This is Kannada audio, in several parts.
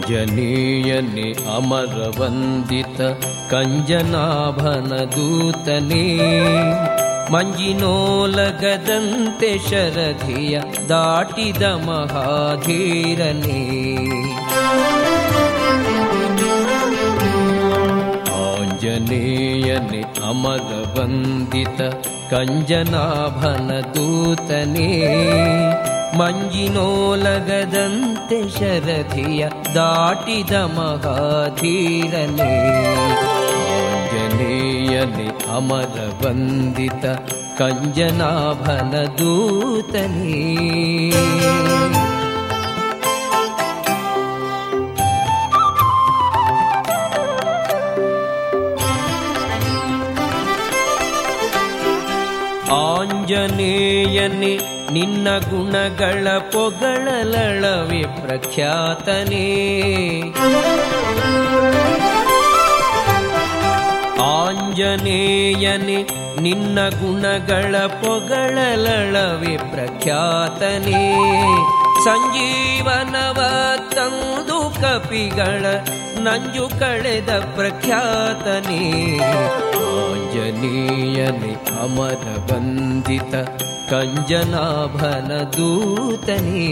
ಆಂಜನೇಯನೇ ಅಮರವಂದಿತ ಕಂಜನಾಭನ ದೂತನೇ ಮಂಜಿನೋಲಗದಂತೆ ಶರಧಿಯ ದಾಟಿದ ಮಹಾಧೀರನೇ ಆಂಜನೇಯನೇ ಅಮರವಂದಿತ ಕಂಜನಾಭನ ದೂತನೇ ಮಂಜಿನೋಲಗದಂತೆ ಶರಧಿಯ ದಾಟಿದ ಮಹಾಧೀರನೇ ಆಂಜನೇಯನೇ ಅಮರವಂದಿತ ಕಂಜನಾಭನ ದೂತನೇ ಆಂಜನೇಯನೇ ನಿನ್ನ ಗುಣಗಳ ಪೊಗಳಲಳವೆ ಪ್ರಖ್ಯಾತನೇ ಆಂಜನೇಯನೇ ನಿನ್ನ ಗುಣಗಳ ಪೊಗಳಲಳವೆ ಪ್ರಖ್ಯಾತನೇ ಸಂಜೀವನವ ತಂದು ಕಪಿಗಳ ನಂಜು ಕಳೆದ ಪ್ರಖ್ಯಾತನೇ ಆಂಜನೇಯನೇ ಅಮರ ವಂದಿತ ಕಂಜನಾಭನ ದೂತನೇ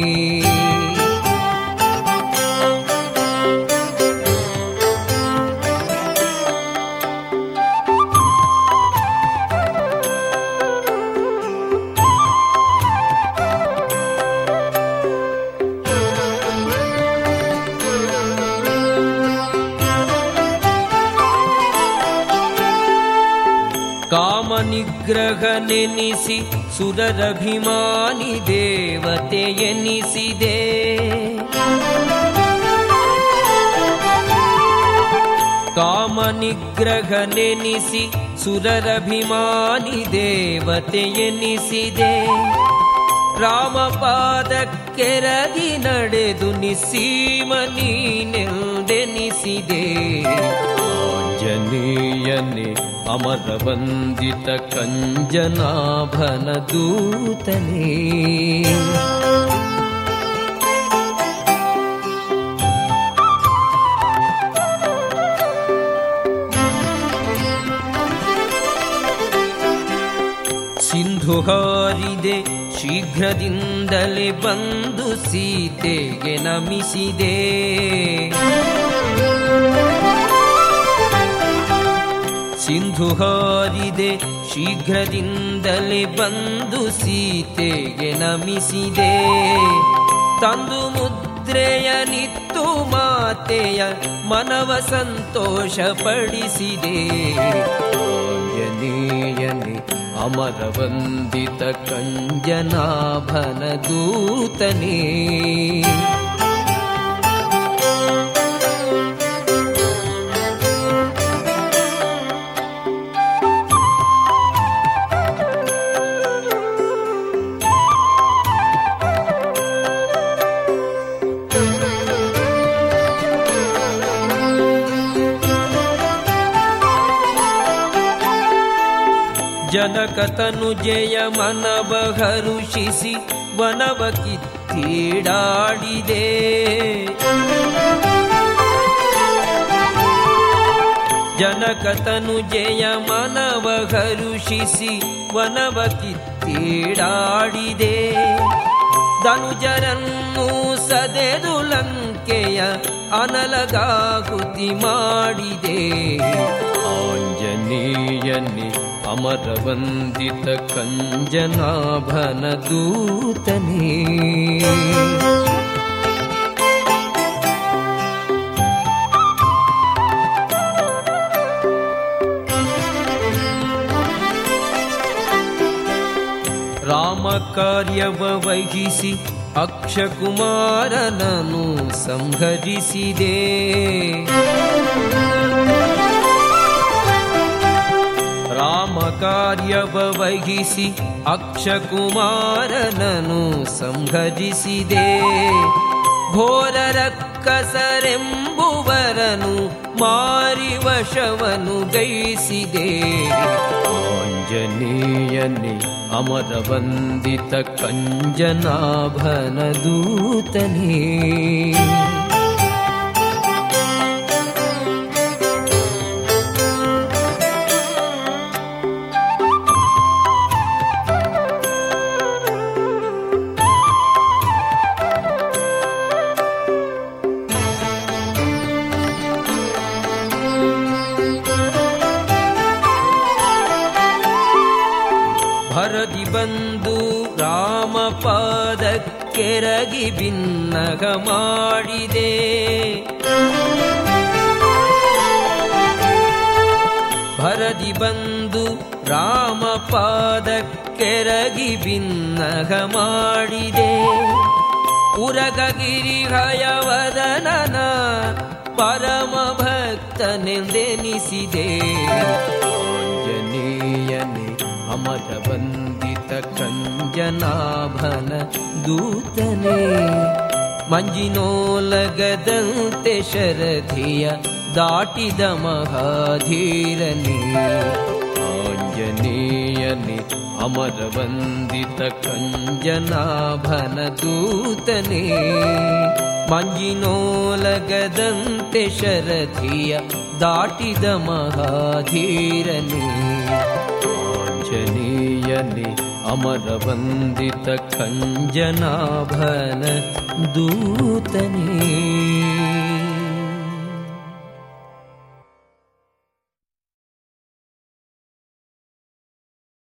ಕಾಮನಿಗ್ರಹ ನೆನಿಸಿ ಸುರರಭಿಮಾನಿ ದೇವತೆ ಎನಿಸಿದೆ ಕಾಮನಿಗ್ರಹ ನೆನಿಸಿ ಸುರರಭಿಮಾನಿ ದೇವತೆ ಎನಿಸಿದೆ ರಾಮಪಾದಕ್ಕೆರಗಿ ನಡೆದು ನಿಸ್ಸೀಮನೀನೆಂದೆನಿಸಿದೆ ಆಂಜನೇಯನೇ ಅಮರವಂದಿತ ಕಂಜನಾಭನ ದೂತನೇ ಸಿಂಧು ಹಾರಿದೆ ಶೀಘ್ರದಿಂದಲೇ ಬಂದು ಸೀತೆಗೆ ನಮಿಸಿದೆ ಸಿಂಧು ಹಾರಿದೆ ಶೀಘ್ರದಿಂದಲೇ ಬಂದು ಸೀತೆಗೆ ನಮಿಸಿದೆ ತಂದು ಮುದ್ರೆಯ ನಿತ್ತು ಮಾತೆಯ ಮನವ ಸಂತೋಷ ಪಡಿಸಿದೆ ಆಂಜನೇಯನೇ ಅಮರವಂದಿತ ಕಂಜನಾಭನ ದೂತನೇ ಜನಕತನು ಜಯ ಮನವ ಹರುಷಿಸಿ ವನವ ಕಿತ್ತೀಡಾಡಿದೆ ಜನಕತನು ಜಯ ಮನವ ಹರುಷಿಸಿ ವನವ ಕಿತ್ತೀಡಾಡಿದೆ ಧನುಜರನ್ನು ಸದೆದು ಲಂಕೆಯ ಅನಲಗಾಹುತಿ ಮಾಡಿದೆ ಆಂಜನೇಯನೇ ಅಮರವಂದಿತ ಕಂಜನಾಭನ ದೂತನೇ ರಾಮ ಕಾರ್ಯವ ವಹಿಸಿ ಅಕ್ಷಕುಮಾರನನು ಸಂಹರಿಸಿದೆ ರಾಮ ಕಾರ್ಯವ ವಹಿಸಿ ಅಕ್ಷಕುಮಾರನನು ಸಂಹರಿಸಿದೆ ಘೋರ ರಕ್ಕಸರೆಂಬುವರನು ಮಾರಿ ವಶವನು ಗೈಸಿದೆ ಆಂಜನೇಯನೇ ಅಮರವಂದಿತ ಕಂಜನಾಭನ ದೂತನೇ ಬಂದು ರಾಮ ಪಾದಕ್ಕೆರಗಿ ಬಿನ್ನಗ ಮಾಡಿದೆ ಭರದಿ ಬಂದು ರಾಮ ಪಾದಕ್ಕೆರಗಿ ಬಿನ್ನಗ ಮಾಡಿದೆ ಉರಗಗಿರಿ ಹಯವದನನ ಪರಮ ಭಕ್ತನೆಂದೆನಿಸಿದೆ ಆಂಜನೇಯನೇ ಅಮರ ವಂದಿತ ಕಂಜನಾಭನ ದೂತನೇ ಮಂಜಿನೋಲಗದಂತೆ ಶರಧಿಯ ದಾಟಿದ ಮಹಾಧೀರನೇ ಆಂಜನೇಯನೇ ಅಮರ ವಂದಿತ ಕಂಜನಾಭನ ದೂತನೇ ಮಂಜಿನೋಲಗದಂತೆ ಶರಧಿಯ ದಾಟಿದ ಮಹಾಧೀರನೇ ಆಂಜನೇಯನೇ ಅಮರ ವಂದಿತ ಕಂಜನಾಭನ ದೂತನೇ